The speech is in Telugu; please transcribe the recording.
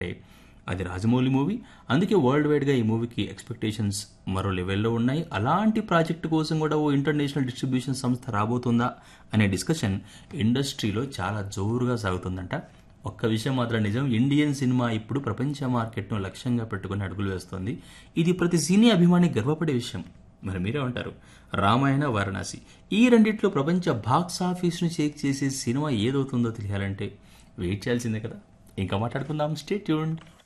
అది రాజమౌళి మూవీ అందుకే వరల్డ్ వైడ్గా ఈ మూవీకి ఎక్స్పెక్టేషన్స్ మరో లెవెల్లో ఉన్నాయి అలాంటి ప్రాజెక్టు కోసం కూడా ఓ ఇంటర్నేషనల్ డిస్ట్రిబ్యూషన్ సంస్థ రాబోతుందా అనే డిస్కషన్ ఇండస్ట్రీలో చాలా జోరుగా సాగుతుందంట ఒక్క విషయం మాత్రం నిజం ఇండియన్ సినిమా ఇప్పుడు ప్రపంచ మార్కెట్ను లక్ష్యంగా పెట్టుకుని అడుగులు వేస్తోంది ఇది ప్రతి సినీ అభిమాని గర్వపడే విషయం మరి మీరే ఉంటారు రామాయణ వారణాసి ఈ రెండిట్లో ప్రపంచ బాక్స్ ఆఫీస్ను షేక్ చేసే సినిమా ఏదవుతుందో తెలియాలంటే వెయిట్ చేయాల్సిందే కదా ఇంకా మాట్లాడుకుందాం స్టే ట్యూన్డ్